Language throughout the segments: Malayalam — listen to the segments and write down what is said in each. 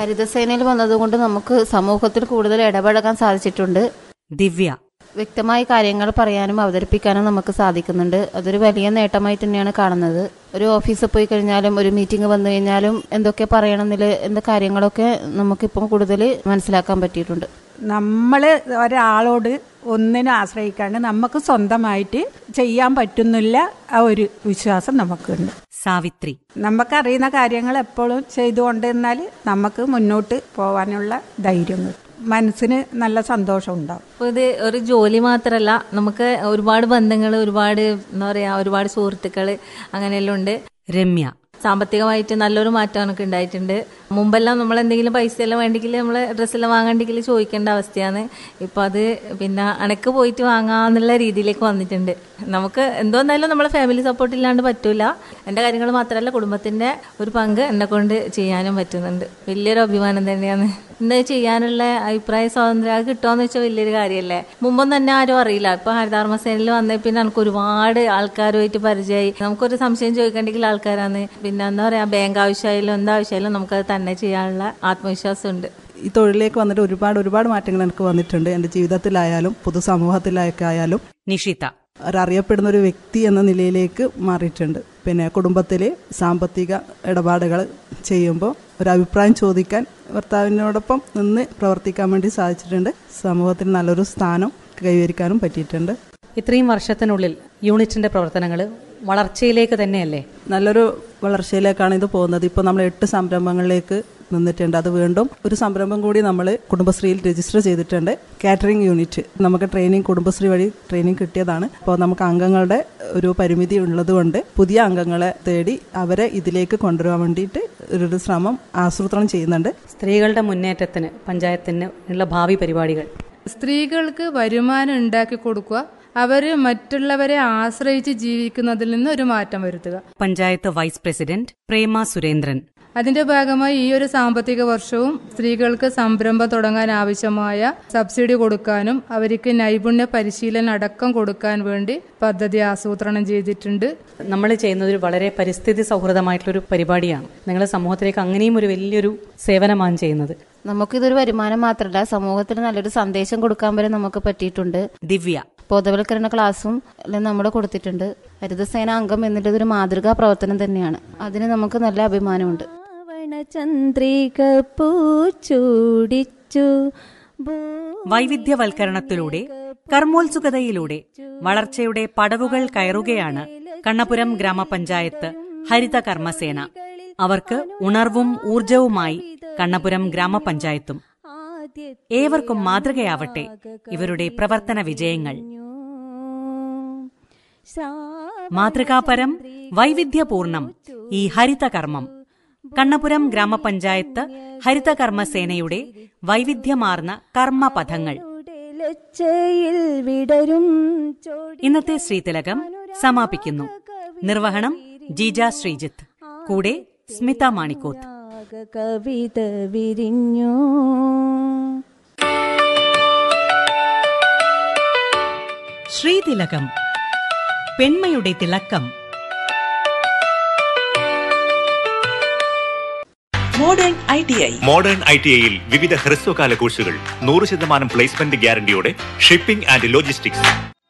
ഹരിതസേനയിൽ വന്നതുകൊണ്ട് നമുക്ക് സമൂഹത്തിൽ കൂടുതൽ ഇടപഴകാൻ സാധിച്ചിട്ടുണ്ട് ദിവ്യ വ്യക്തമായ കാര്യങ്ങൾ പറയാനും അവതരിപ്പിക്കാനും നമുക്ക് സാധിക്കുന്നുണ്ട് അതൊരു വലിയ നേട്ടമായി തന്നെയാണ് കാണുന്നത് ഒരു ഓഫീസിൽ പോയി കഴിഞ്ഞാലും ഒരു മീറ്റിംഗ് വന്നു കഴിഞ്ഞാലും എന്തൊക്കെ പറയണമെന്നില്ല എന്ത് കാര്യങ്ങളൊക്കെ നമുക്കിപ്പം കൂടുതൽ മനസ്സിലാക്കാൻ പറ്റിയിട്ടുണ്ട് നമ്മൾ ഒരാളോട് ഒന്നിനും ആശ്രയിക്കാണ്ട് നമുക്ക് സ്വന്തമായിട്ട് ചെയ്യാൻ പറ്റുന്നില്ല ആ ഒരു വിശ്വാസം നമുക്കുണ്ട് സാവിത്രി നമുക്കറിയുന്ന കാര്യങ്ങൾ എപ്പോഴും ചെയ്തുകൊണ്ടിരുന്നാൽ നമുക്ക് മുന്നോട്ട് പോകാനുള്ള ധൈര്യം കിട്ടും മനസ്സിന് നല്ല സന്തോഷം ഉണ്ടാവും അപ്പോൾ ഇത് ഒരു ജോലി മാത്രമല്ല നമുക്ക് ഒരുപാട് ബന്ധങ്ങൾ ഒരുപാട് എന്താ പറയുക ഒരുപാട് സുഹൃത്തുക്കൾ അങ്ങനെയെല്ലാം ഉണ്ട് രമ്യ സാമ്പത്തികമായിട്ട് നല്ലൊരു മാറ്റം എനിക്ക് ഉണ്ടായിട്ടുണ്ട് മുമ്പെല്ലാം നമ്മൾ എന്തെങ്കിലും പൈസ എല്ലാം വേണ്ടെങ്കിൽ നമ്മൾ ഡ്രസ്സെല്ലാം വാങ്ങണ്ടെങ്കിൽ ചോദിക്കേണ്ട അവസ്ഥയാണ് ഇപ്പോൾ അത് പിന്നെ അണക്ക് പോയിട്ട് വാങ്ങാന്നുള്ള രീതിയിലേക്ക് വന്നിട്ടുണ്ട് നമുക്ക് എന്തോന്നായാലും നമ്മളെ ഫാമിലി സപ്പോർട്ട് ഇല്ലാണ്ട് പറ്റൂല എൻ്റെ കാര്യങ്ങൾ മാത്രമല്ല കുടുംബത്തിൻ്റെ ഒരു പങ്ക് എന്നെ കൊണ്ട് ചെയ്യാനും പറ്റുന്നുണ്ട് വലിയൊരു അഭിമാനം തന്നെയാണ് ഇന്ന് ചെയ്യാനുള്ള അഭിപ്രായ സ്വാതന്ത്ര്യം അത് കിട്ടുകയെന്ന് വെച്ചാൽ വലിയൊരു കാര്യമല്ലേ മുമ്പൊന്നും തന്നെ ആരും അറിയില്ല ഇപ്പൊ ഹരിതാർമസേനയിൽ വന്നേ പിന്നെ നമുക്ക് ഒരുപാട് ആൾക്കാരുമായിട്ട് പരിചയമായി നമുക്കൊരു സംശയം ചോദിക്കണ്ടെങ്കിൽ ആൾക്കാരാണ് പിന്നെ എന്താ പറയാ ബാങ്ക് ആവശ്യമായാലും എന്താവശ്യമായാലും നമുക്കത് തന്നെ ചെയ്യാനുള്ള ആത്മവിശ്വാസം ഉണ്ട് ഈ തൊഴിലിലേക്ക് വന്നിട്ട് ഒരുപാട് ഒരുപാട് മാറ്റങ്ങൾ എനിക്ക് വന്നിട്ടുണ്ട് എൻ്റെ ജീവിതത്തിലായാലും പൊതുസമൂഹത്തിലൊക്കെ ആയാലും നിഷിത ഒരറിയപ്പെടുന്ന ഒരു വ്യക്തി എന്ന നിലയിലേക്ക് മാറിയിട്ടുണ്ട് പിന്നെ കുടുംബത്തിലെ സാമ്പത്തിക ഇടപാടുകൾ ചെയ്യുമ്പോൾ ഒരു അഭിപ്രായം ചോദിക്കാൻ ഭർത്താവിനോടൊപ്പം നിന്ന് പ്രവർത്തിക്കാൻ വേണ്ടി സാധിച്ചിട്ടുണ്ട് സമൂഹത്തിൽ നല്ലൊരു സ്ഥാനം കൈവരിക്കാനും പറ്റിയിട്ടുണ്ട് ഇത്രയും വർഷത്തിനുള്ളിൽ യൂണിറ്റിന്റെ പ്രവർത്തനങ്ങൾ വളർച്ചയിലേക്ക് തന്നെയല്ലേ നല്ലൊരു വളർച്ചയിലേക്കാണ് ഇത് പോകുന്നത് ഇപ്പോൾ നമ്മൾ എട്ട് സംരംഭങ്ങളിലേക്ക് നിന്നിട്ടുണ്ട് അത് വീണ്ടും ഒരു സംരംഭം കൂടി നമ്മൾ കുടുംബശ്രീയിൽ രജിസ്റ്റർ ചെയ്തിട്ടുണ്ട് കാറ്ററിംഗ് യൂണിറ്റ് നമുക്ക് ട്രെയിനിങ് കുടുംബശ്രീ വഴി ട്രെയിനിങ് കിട്ടിയതാണ് അപ്പോൾ നമുക്ക് അംഗങ്ങളുടെ ഒരു പരിമിതി ഉള്ളതുകൊണ്ട് പുതിയ അംഗങ്ങളെ തേടി അവരെ ഇതിലേക്ക് കൊണ്ടുവരാൻ വേണ്ടിയിട്ട് ഒരു ശ്രമം ആസൂത്രണം ചെയ്യുന്നുണ്ട് സ്ത്രീകളുടെ മുന്നേറ്റത്തിന് പഞ്ചായത്തിന് ഉള്ള ഭാവി പരിപാടികൾ സ്ത്രീകൾക്ക് വരുമാനം ഉണ്ടാക്കി കൊടുക്കുക അവർ മറ്റുള്ളവരെ ആശ്രയിച്ച് ജീവിക്കുന്നതിൽ നിന്ന് ഒരു മാറ്റം വരുത്തുക പഞ്ചായത്ത് വൈസ് പ്രസിഡന്റ് പ്രേമ സുരേന്ദ്രൻ അതിന്റെ ഭാഗമായി ഈ ഒരു സാമ്പത്തിക വർഷവും സ്ത്രീകൾക്ക് സംരംഭം തുടങ്ങാൻ ആവശ്യമായ സബ്സിഡി കൊടുക്കാനും അവർക്ക് നൈപുണ്യ പരിശീലനം അടക്കം കൊടുക്കാൻ വേണ്ടി പദ്ധതി ആസൂത്രണം ചെയ്തിട്ടുണ്ട് നമ്മൾ ചെയ്യുന്നത് ഒരു വളരെ പരിസ്ഥിതി സൗഹൃദമായിട്ടുള്ളൊരു പരിപാടിയാണ് നിങ്ങൾ സമൂഹത്തിലേക്ക് അങ്ങനെയും ഒരു വലിയൊരു സേവനമാണ് ചെയ്യുന്നത് നമുക്കിതൊരു വരുമാനം മാത്രമല്ല സമൂഹത്തിൽ നല്ലൊരു സന്ദേശം കൊടുക്കാൻ വരെ നമുക്ക് പറ്റിയിട്ടുണ്ട് ദിവ്യ ബോധവൽക്കരണ ക്ലാസ്സും എല്ലാം നമ്മൾ കൊടുത്തിട്ടുണ്ട് ഹരിതസേന അംഗം എന്നുള്ളത് ഒരു മാതൃകാ പ്രവർത്തനം തന്നെയാണ് അതിന് നമുക്ക് നല്ല അഭിമാനമുണ്ട് ചന്ദ്രിക പൂച്ചൂടിച്ചു വൈവിധ്യവൽക്കരണത്തിലൂടെ കർമ്മോത്സുകതയിലൂടെ വളർച്ചയുടെ പടവുകൾ കയറുകയാണ് കണ്ണപുരം ഗ്രാമപഞ്ചായത്ത് ഹരിത കർമ്മസേന അവർക്ക് ഉണർവും ഊർജവുമായി കണ്ണപുരം ഗ്രാമപഞ്ചായത്തും ഏവർക്കും മാതൃകയാവട്ടെ ഇവരുടെ പ്രവർത്തന വിജയങ്ങൾ മാതൃകാപരം വൈവിധ്യപൂർണം ഈ ഹരിതകർമ്മം കണ്ണപുരം ഗ്രാമപഞ്ചായത്ത് ഹരിതകർമ്മസേനയുടെ വൈവിധ്യമാർന്ന കർമ്മപഥങ്ങൾ ലച്ചയിൽ വിടരും ഇന്നത്തെ ശ്രീതിലകം സമാപിക്കുന്നു നിർവഹണം ജീജ ശ്രീജിത്ത് കൂടെ സ്മിത മാണിക്കോത്ത് കവിത വിരിഞ്ഞു ശ്രീതിലകം പെൺമയുടെ തിളക്കം modern I T I modern I T ഐയിൽ വിവിധ ഹ്രസ്വകാല കോഴ്സുകൾ നൂറ് ശതമാനം പ്ലേസ്മെന്റ് ഗ്യാരണ്ടിയോടെ shipping and logistics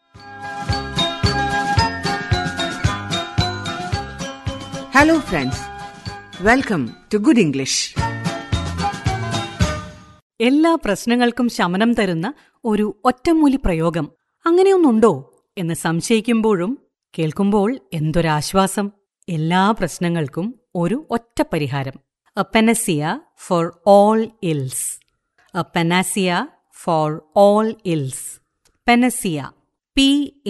hello friends welcome to good English എല്ലാ പ്രശ്നങ്ങൾക്കും ശമനം തരുന്ന ഒരു ഒറ്റമൂലി പ്രയോഗം അങ്ങനെയൊന്നുണ്ടോ എന്ന് സംശയിക്കുമ്പോഴും കേൾക്കുമ്പോൾ എന്തൊരാശ്വാസം എല്ലാ പ്രശ്നങ്ങൾക്കും ഒരു ഒറ്റ പരിഹാരം a panacea for all ills a panacea for all ills panacea P